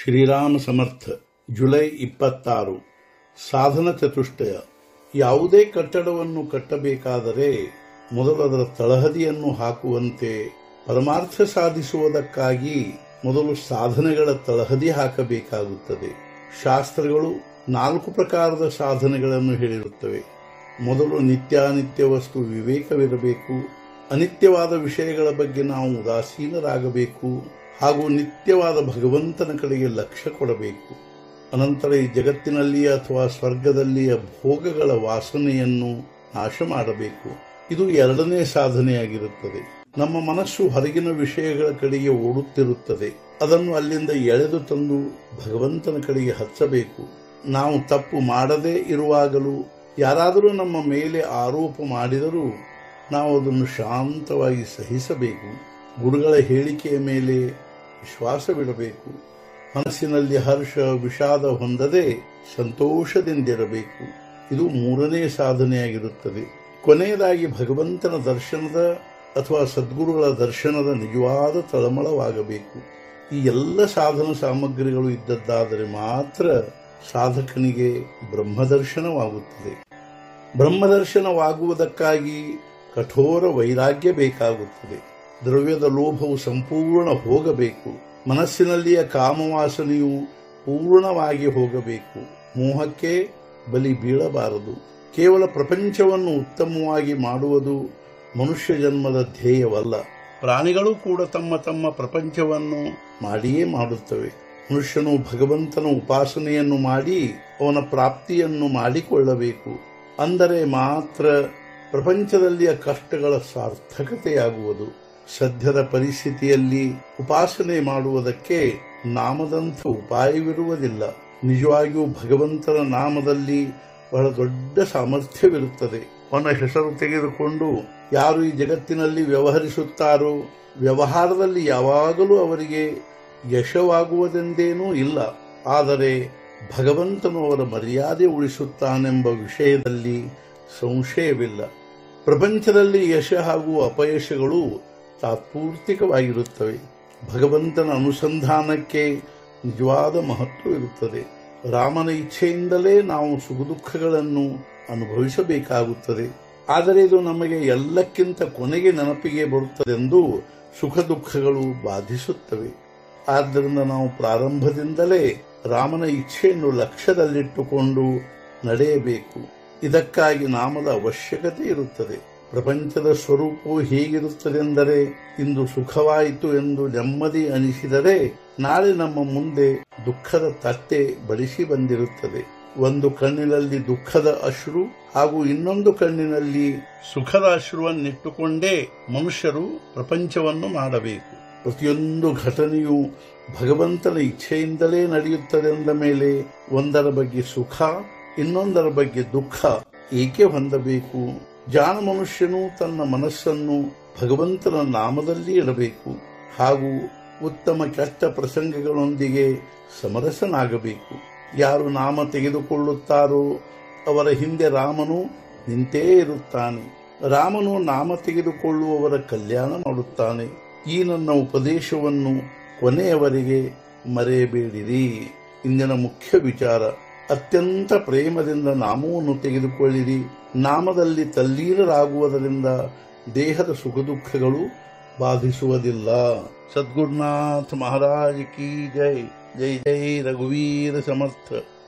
ಶ್ರೀರಾಮ ಸಮರ್ಥ July ಇಪ್ಪತ್ತಾರು ಸಾಧನ ಚತುಷ್ಟಯ ಯಾವುದೇ ಕಟ್ಟಡವನ್ನು ಕಟ್ಟಬೇಕಾದರೆ ಮೊದಲು ಅದರ ತಳಹದಿಯನ್ನು ಹಾಕುವಂತೆ ಪರಮಾರ್ಥ ಸಾಧಿಸುವುದಕ್ಕಾಗಿ ಮೊದಲು ಸಾಧನೆಗಳ ತಳಹದಿ ಹಾಕಬೇಕಾಗುತ್ತದೆ ಶಾಸ್ತ್ರಗಳು ನಾಲ್ಕು ಪ್ರಕಾರದ ಸಾಧನೆಗಳನ್ನು ಹೇಳಿರುತ್ತವೆ ಮೊದಲು ನಿತ್ಯಾನಿತ್ಯ ವಸ್ತು ವಿವೇಕವಿರಬೇಕು ಅನಿತ್ಯವಾದ ವಿಷಯಗಳ ಬಗ್ಗೆ ನಾವು ಉದಾಸೀನರಾಗಬೇಕು ಹಾಗೂ ನಿತ್ಯವಾದ ಭಗವಂತನ ಕಡೆಗೆ ಲಕ್ಷ್ಯ ಕೊಡಬೇಕು ಅನಂತರ ಈ ಜಗತ್ತಿನಲ್ಲಿಯ ಅಥವಾ ಸ್ವರ್ಗದಲ್ಲಿಯ ಭೋಗಗಳ ವಾಸನೆಯನ್ನು ನಾಶ ಮಾಡಬೇಕು ಇದು ಎರಡನೇ ಸಾಧನೆಯಾಗಿರುತ್ತದೆ ನಮ್ಮ ಮನಸ್ಸು ಹೊರಗಿನ ವಿಷಯಗಳ ಕಡೆಗೆ ಓಡುತ್ತಿರುತ್ತದೆ ಅದನ್ನು ಅಲ್ಲಿಂದ ಎಳೆದು ತಂದು ಭಗವಂತನ ಕಡೆಗೆ ಹಚ್ಚಬೇಕು ನಾವು ತಪ್ಪು ಮಾಡದೇ ಇರುವಾಗಲೂ ಯಾರಾದರೂ ನಮ್ಮ ಮೇಲೆ ಆರೋಪ ಮಾಡಿದರೂ ನಾವು ಅದನ್ನು ಶಾಂತವಾಗಿ ಸಹಿಸಬೇಕು ಗುರುಗಳ ಹೇಳಿಕೆಯ ಮೇಲೆ ವಿಶ್ವಾಸವಿಡಬೇಕು ಮನಸ್ಸಿನಲ್ಲಿ ಹರ್ಷ ವಿಷಾದ ಹೊಂದದೆ ಸಂತೋಷದಿಂದಿರಬೇಕು ಇದು ಮೂರನೇ ಸಾಧನೆಯಾಗಿರುತ್ತದೆ ಕೊನೆಯದಾಗಿ ಭಗವಂತನ ದರ್ಶನದ ಅಥವಾ ಸದ್ಗುರುಗಳ ದರ್ಶನದ ನಿಜವಾದ ತಳಮಳವಾಗಬೇಕು ಈ ಎಲ್ಲ ಸಾಧನ ಸಾಮಗ್ರಿಗಳು ಇದ್ದದ್ದಾದರೆ ಮಾತ್ರ ಸಾಧಕನಿಗೆ ಬ್ರಹ್ಮದರ್ಶನವಾಗುತ್ತದೆ ಬ್ರಹ್ಮದರ್ಶನವಾಗುವುದಕ್ಕಾಗಿ ಕಠೋರ ವೈರಾಗ್ಯ ಬೇಕಾಗುತ್ತದೆ ದ್ರವ್ಯದ ಲೋಭವು ಸಂಪೂರ್ಣ ಹೋಗಬೇಕು ಮನಸ್ಸಿನಲ್ಲಿಯ ಕಾಮವಾಸನೆಯು ಪೂರ್ಣವಾಗಿ ಹೋಗಬೇಕು ಮೋಹಕ್ಕೆ ಬಲಿ ಬೀಳಬಾರದು ಕೇವಲ ಪ್ರಪಂಚವನ್ನು ಉತ್ತಮವಾಗಿ ಮಾಡುವುದು ಮನುಷ್ಯ ಜನ್ಮದ ಧ್ಯೇಯವಲ್ಲ ಪ್ರಾಣಿಗಳು ಕೂಡ ತಮ್ಮ ತಮ್ಮ ಪ್ರಪಂಚವನ್ನು ಮಾಡಿಯೇ ಮಾಡುತ್ತವೆ ಮನುಷ್ಯನು ಭಗವಂತನ ಉಪಾಸನೆಯನ್ನು ಮಾಡಿ ಅವನ ಪ್ರಾಪ್ತಿಯನ್ನು ಮಾಡಿಕೊಳ್ಳಬೇಕು ಅಂದರೆ ಮಾತ್ರ ಪ್ರಪಂಚದಲ್ಲಿಯ ಕಷ್ಟಗಳ ಸಾರ್ಥಕತೆಯಾಗುವುದು ಸದ್ಯದ ಪರಿಸ್ಥಿತಿಯಲ್ಲಿ ಉಪಾಸನೆ ಮಾಡುವುದಕ್ಕೆ ನಾಮದಂಥ ಉಪಾಯವಿರುವುದಿಲ್ಲ ನಿಜವಾಗಿಯೂ ಭಗವಂತನ ನಾಮದಲ್ಲಿ ಬಹಳ ದೊಡ್ಡ ಸಾಮರ್ಥ್ಯವಿರುತ್ತದೆ ಅವನ ಹೆಸರು ತೆಗೆದುಕೊಂಡು ಯಾರು ಈ ಜಗತ್ತಿನಲ್ಲಿ ವ್ಯವಹರಿಸುತ್ತಾರೋ ವ್ಯವಹಾರದಲ್ಲಿ ಯಾವಾಗಲೂ ಅವರಿಗೆ ಯಶವಾಗುವುದೆಂದೇನೂ ಇಲ್ಲ ಆದರೆ ಭಗವಂತನು ಅವರ ಮರ್ಯಾದೆ ಉಳಿಸುತ್ತಾನೆಂಬ ವಿಷಯದಲ್ಲಿ ಸಂಶಯವಿಲ್ಲ ಪ್ರಪಂಚದಲ್ಲಿ ಯಶ ಹಾಗೂ ಅಪಯಶಗಳು ತಾತ್ಪೂರ್ತಿಕವಾಗಿರುತ್ತವೆ ಭಗವಂತನ ಅನುಸಂಧಾನಕ್ಕೆ ನಿಜವಾದ ಮಹತ್ವ ಇರುತ್ತದೆ ರಾಮನ ಇಚ್ಛೆಯಿಂದಲೇ ನಾವು ಸುಖ ದುಃಖಗಳನ್ನು ಅನುಭವಿಸಬೇಕಾಗುತ್ತದೆ ಆದರೆ ಇದು ನಮಗೆ ಎಲ್ಲಕ್ಕಿಂತ ಕೊನೆಗೆ ನೆನಪಿಗೆ ಬರುತ್ತದೆಂದು ಸುಖ ದುಃಖಗಳು ಬಾಧಿಸುತ್ತವೆ ಆದ್ದರಿಂದ ನಾವು ಪ್ರಾರಂಭದಿಂದಲೇ ರಾಮನ ಇಚ್ಛೆಯನ್ನು ಲಕ್ಷ್ಯದಲ್ಲಿಟ್ಟುಕೊಂಡು ನಡೆಯಬೇಕು ಇದಕ್ಕಾಗಿ ನಾಮದ ಅವಶ್ಯಕತೆ ಇರುತ್ತದೆ ಪ್ರಪಂಚದ ಸ್ವರೂಪವು ಹೇಗಿರುತ್ತದೆಂದರೆ ಇಂದು ಸುಖವಾಯಿತು ಎಂದು ನೆಮ್ಮದಿ ಅನಿಸಿದರೆ ನಾಳೆ ನಮ್ಮ ಮುಂದೆ ದುಃಖದ ತಟ್ಟೆ ಬಡಿಸಿ ಬಂದಿರುತ್ತದೆ ಒಂದು ಕಣ್ಣಿನಲ್ಲಿ ದುಃಖದ ಅಶ್ರು ಹಾಗೂ ಇನ್ನೊಂದು ಕಣ್ಣಿನಲ್ಲಿ ಸುಖದ ಅಶ್ರುವನ್ನಿಟ್ಟುಕೊಂಡೇ ಮನುಷ್ಯರು ಪ್ರಪಂಚವನ್ನು ಮಾಡಬೇಕು ಪ್ರತಿಯೊಂದು ಘಟನೆಯು ಭಗವಂತನ ಇಚ್ಛೆಯಿಂದಲೇ ನಡೆಯುತ್ತದೆಂದ ಮೇಲೆ ಒಂದರ ಬಗ್ಗೆ ಸುಖ ಇನ್ನೊಂದರ ಬಗ್ಗೆ ದುಃಖ ಏಕೆ ಹೊಂದಬೇಕು ಜಾಣ ಮನುಷ್ಯನು ತನ್ನ ಮನಸ್ಸನ್ನು ಭಗವಂತನ ನಾಮದಲ್ಲಿ ಇಡಬೇಕು ಹಾಗೂ ಉತ್ತಮ ಕೆಟ್ಟ ಪ್ರಸಂಗಗಳೊಂದಿಗೆ ಸಮರಸನಾಗಬೇಕು ಯಾರು ನಾಮ ತೆಗೆದುಕೊಳ್ಳುತ್ತಾರೋ ಅವರ ಹಿಂದೆ ರಾಮನು ನಿಂತೇ ಇರುತ್ತಾನೆ ರಾಮನು ನಾಮ ತೆಗೆದುಕೊಳ್ಳುವವರ ಕಲ್ಯಾಣ ಮಾಡುತ್ತಾನೆ ಈ ನನ್ನ ಉಪದೇಶವನ್ನು ಕೊನೆಯವರೆಗೆ ಮರೆಯಬೇಡಿರಿ ಇಂದಿನ ಮುಖ್ಯ ವಿಚಾರ ಅತ್ಯಂತ ಪ್ರೇಮದಿಂದ ನಾಮವನ್ನು ತೆಗೆದುಕೊಳ್ಳಿರಿ ನಾಮದಲ್ಲಿ ತಲ್ಲೀನರಾಗುವುದರಿಂದ ದೇಹದ ಸುಖ ದುಃಖಗಳು ಬಾಧಿಸುವುದಿಲ್ಲ ಸದ್ಗುರುನಾಥ ಮಹಾರಾಜ್ ಕಿ ಜೈ ಜೈ ಜೈ ರಘುವೀರ ಸಮರ್ಥ